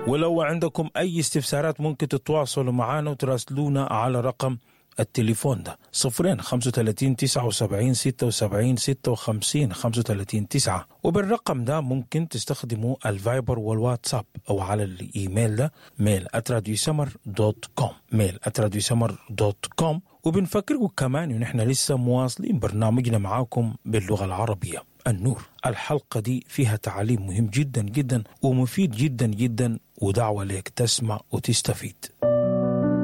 ولو عندكم أي استفسارات ممكن تتواصلوا معنا وتراسلونا على رقم التليفون ده صفرين خمسة وتلاتين تسعة وسبعين ستة وسبعين ستة وخمسين خمسة وتلاتين تسعة وبالرقم ده ممكن تستخدموا الفايبر والواتساب أو على الإيميل ده ميل سمر دوت كوم ميل سمر دوت كوم وبنفكركم كمان إن إحنا لسه مواصلين برنامجنا معاكم باللغة العربية النور الحلقة دي فيها تعليم مهم جدا جدا ومفيد جدا جدا ودعوة لك تسمع وتستفيد